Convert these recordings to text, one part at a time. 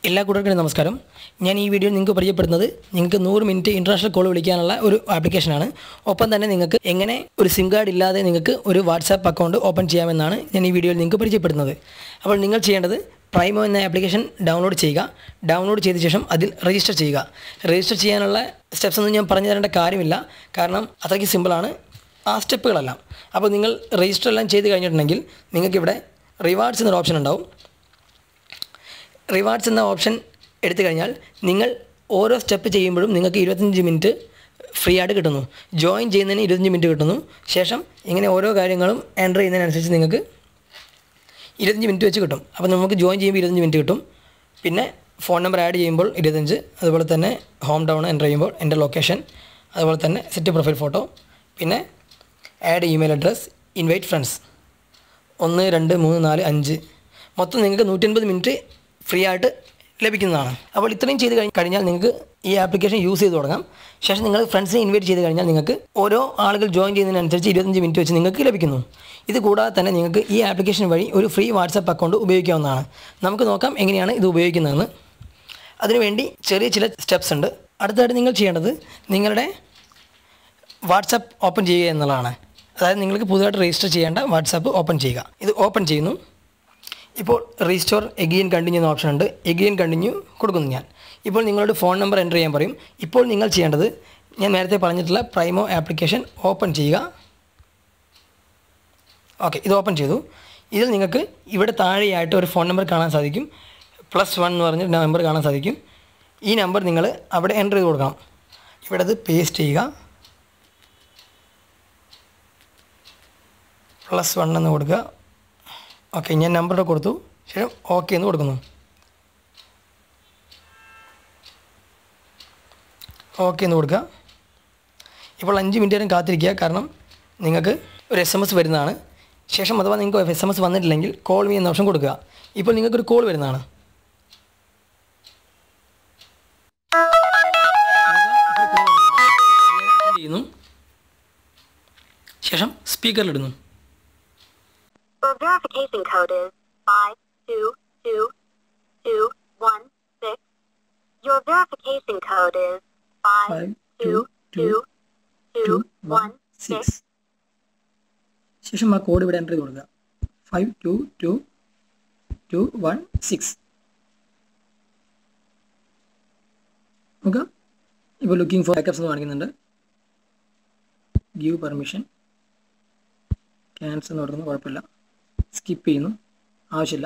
എല്ലാ കൂട്ടർക്കും നമസ്കാരം ഞാൻ ഈ വീഡിയോ നിങ്ങൾക്ക് പരിചയപ്പെടുന്നത് നിങ്ങൾക്ക് നൂറ് മിനിറ്റ് ഇൻ്റർനാഷണൽ കോൾ വിളിക്കാനുള്ള ഒരു ആപ്ലിക്കേഷനാണ് ഒപ്പം തന്നെ നിങ്ങൾക്ക് എങ്ങനെ ഒരു സിം കാർഡ് ഇല്ലാതെ നിങ്ങൾക്ക് ഒരു വാട്സാപ്പ് അക്കൗണ്ട് ഓപ്പൺ ചെയ്യാമെന്നാണ് ഞാൻ ഈ വീഡിയോയിൽ നിങ്ങൾക്ക് പരിചയപ്പെടുന്നത് അപ്പോൾ നിങ്ങൾ ചെയ്യേണ്ടത് പ്രൈമോ എന്ന ആപ്ലിക്കേഷൻ ഡൗൺലോഡ് ചെയ്യുക ഡൗൺലോഡ് ചെയ്ത ശേഷം അതിൽ രജിസ്റ്റർ ചെയ്യുക രജിസ്റ്റർ ചെയ്യാനുള്ള സ്റ്റെപ്സ് ഒന്നും ഞാൻ പറഞ്ഞു തരേണ്ട കാര്യമില്ല കാരണം അത്രയ്ക്ക് സിമ്പിളാണ് ആ സ്റ്റെപ്പുകളെല്ലാം അപ്പോൾ നിങ്ങൾ രജിസ്റ്റർ എല്ലാം ചെയ്ത് കഴിഞ്ഞിട്ടുണ്ടെങ്കിൽ നിങ്ങൾക്കിവിടെ റിവാർഡ്സ് എന്നൊരു ഓപ്ഷൻ ഉണ്ടാവും റിവാർഡ്സ് എന്ന ഓപ്ഷൻ എടുത്തു കഴിഞ്ഞാൽ നിങ്ങൾ ഓരോ സ്റ്റെപ്പ് ചെയ്യുമ്പോഴും നിങ്ങൾക്ക് ഇരുപത്തഞ്ച് മിനിറ്റ് ഫ്രീ ആയിട്ട് കിട്ടുന്നു ജോയിൻ ചെയ്യുന്നതിന് ഇരുപത്തഞ്ച് മിനിറ്റ് കിട്ടുന്നു ശേഷം ഇങ്ങനെ ഓരോ കാര്യങ്ങളും എൻ്റർ ചെയ്യുന്നതിനനുസരിച്ച് നിങ്ങൾക്ക് ഇരുപത്തഞ്ച് മിനിറ്റ് വെച്ച് കിട്ടും അപ്പോൾ നമുക്ക് ജോയിൻ ചെയ്യുമ്പോൾ ഇരുപത്തഞ്ച് മിനിറ്റ് കിട്ടും പിന്നെ ഫോൺ നമ്പർ ആഡ് ചെയ്യുമ്പോൾ ഇരുപത്തഞ്ച് അതുപോലെ തന്നെ ഹോം ടൗൺ എൻ്റർ ചെയ്യുമ്പോൾ എൻ്റെ ലൊക്കേഷൻ അതുപോലെ തന്നെ സെറ്റ് പ്രൊഫൈൽ ഫോട്ടോ പിന്നെ add email address invite friends ഒന്ന് രണ്ട് മൂന്ന് നാല് അഞ്ച് മൊത്തം നിങ്ങൾക്ക് നൂറ്റൻപത് മിനിറ്റ് ഫ്രീ ആയിട്ട് ലഭിക്കുന്നതാണ് അപ്പോൾ ഇത്രയും ചെയ്ത് കഴിഞ്ഞ് കഴിഞ്ഞാൽ നിങ്ങൾക്ക് ഈ ആപ്ലിക്കേഷൻ യൂസ് ചെയ്ത് തുടങ്ങാം ശേഷം നിങ്ങൾ ഫ്രണ്ട്സിനെ ഇൻവൈറ്റ് ചെയ്ത് കഴിഞ്ഞാൽ നിങ്ങൾക്ക് ഓരോ ആളുകൾ ജോയിൻ ചെയ്യുന്നതിനനുസരിച്ച് ഇരുപത്തഞ്ച് മിനിറ്റ് വെച്ച് നിങ്ങൾക്ക് ലഭിക്കുന്നു ഇത് കൂടാതെ തന്നെ നിങ്ങൾക്ക് ഈ ആപ്ലിക്കേഷൻ വഴി ഒരു ഫ്രീ വാട്സപ്പ് അക്കൗണ്ട് ഉപയോഗിക്കാവുന്നതാണ് നമുക്ക് നോക്കാം എങ്ങനെയാണ് ഇത് ഉപയോഗിക്കുന്നതെന്ന് അതിനുവേണ്ടി ചെറിയ ചില സ്റ്റെപ്സ് ഉണ്ട് അടുത്തതായിട്ട് നിങ്ങൾ ചെയ്യേണ്ടത് നിങ്ങളുടെ വാട്സപ്പ് ഓപ്പൺ ചെയ്യുക എന്നുള്ളതാണ് അതായത് നിങ്ങൾക്ക് പുതുതായിട്ട് രജിസ്റ്റർ ചെയ്യേണ്ട വാട്സാപ്പ് ഓപ്പൺ ചെയ്യുക ഇത് ഓപ്പൺ ചെയ്യുന്നു ഇപ്പോൾ റീസ്റ്റോർ എഗെയിൻ കണ്ടിന്യൂ എന്ന ഓപ്ഷൻ ഉണ്ട് എഗെയിൻ കണ്ടിന്യൂ കൊടുക്കുന്നു ഞാൻ ഇപ്പോൾ നിങ്ങളുടെ ഫോൺ നമ്പർ എൻ്റർ ചെയ്യാൻ പറയും ഇപ്പോൾ നിങ്ങൾ ചെയ്യേണ്ടത് ഞാൻ നേരത്തെ പറഞ്ഞിട്ടുള്ള പ്രൈമോ ആപ്ലിക്കേഷൻ ഓപ്പൺ ചെയ്യുക ഓക്കെ ഇത് ഓപ്പൺ ചെയ്തു ഇതിൽ നിങ്ങൾക്ക് ഇവിടെ താഴെയായിട്ട് ഒരു ഫോൺ നമ്പർ കാണാൻ സാധിക്കും പ്ലസ് വൺ എന്ന് പറഞ്ഞ നമ്പർ കാണാൻ സാധിക്കും ഈ നമ്പർ നിങ്ങൾ അവിടെ എൻ്റർ ചെയ്ത് കൊടുക്കണം ഇവിടെ അത് പേസ്റ്റ് ചെയ്യുക പ്ലസ് വൺ എന്ന് കൊടുക്കുക ഓക്കെ ഞാൻ നമ്പർ കൊടുത്തു ശരി ഓക്കെ എന്ന് കൊടുക്കുന്നു ഓക്കെ എന്ന് കൊടുക്കുക ഇപ്പോൾ അഞ്ച് മിനിറ്റ് നേരം കാത്തിരിക്കുക കാരണം നിങ്ങൾക്ക് ഒരു എസ് എം എസ് വരുന്നതാണ് ശേഷം അഥവാ നിങ്ങൾക്ക് എസ് എം എസ് വന്നിട്ടില്ലെങ്കിൽ കോൾ മീ എന്ന ഓപ്ഷൻ കൊടുക്കുക ഇപ്പോൾ നിങ്ങൾക്കൊരു കോൾ വരുന്നതാണ് ചെയ്യുന്നു ശേഷം സ്പീക്കറിലിടുന്നു The verification code is five two two two one six. Your verification code is five two two two one six. ശേഷം ആ കോഡ് ഇവിടെ എൻ്റർ ചെയ്ത് കൊടുക്കുക five two two two one six നോക്കുക ഇപ്പോൾ ലുക്കിംഗ് ഫോർ ബാക്കപ്സ് എന്ന് കാണിക്കുന്നുണ്ട് give permission cancel എന്ന് കൊടുക്കുന്നു കുഴപ്പമില്ല സ്കിപ്പ് ചെയ്യുന്നു ആവശ്യമില്ല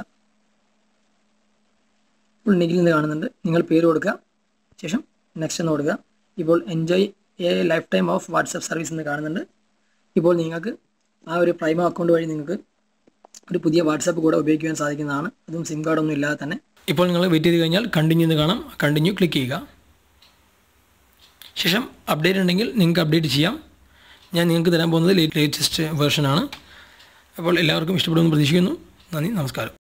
ഇപ്പോൾ നെഗിൽ നിന്ന് കാണുന്നുണ്ട് നിങ്ങൾ പേര് കൊടുക്കുക ശേഷം നെക്സ്റ്റ് എന്ന് കൊടുക്കുക ഇപ്പോൾ enjoy a lifetime of WhatsApp service എന്ന് കാണുന്നുണ്ട് ഇപ്പോൾ നിങ്ങൾക്ക് ആ ഒരു പ്രൈമോ അക്കൗണ്ട് വഴി നിങ്ങൾക്ക് ഒരു പുതിയ വാട്സപ്പ് കൂടെ ഉപയോഗിക്കുവാൻ സാധിക്കുന്നതാണ് അതും സിം കാർഡൊന്നും ഇല്ലാതെ തന്നെ ഇപ്പോൾ നിങ്ങൾ വെയിറ്റ് ചെയ്ത് കഴിഞ്ഞാൽ കണ്ടിന്യൂ എന്ന് കാണാം കണ്ടിന്യൂ ക്ലിക്ക് ചെയ്യുക ശേഷം അപ്ഡേറ്റ് ഉണ്ടെങ്കിൽ നിങ്ങൾക്ക് അപ്ഡേറ്റ് ചെയ്യാം ഞാൻ നിങ്ങൾക്ക് തരാൻ പോകുന്നത് ലേറ്റസ്റ്റ് വേർഷനാണ് അപ്പോൾ എല്ലാവർക്കും ഇഷ്ടപ്പെടുമെന്ന് പ്രതീക്ഷിക്കുന്നു നന്ദി നമസ്കാരം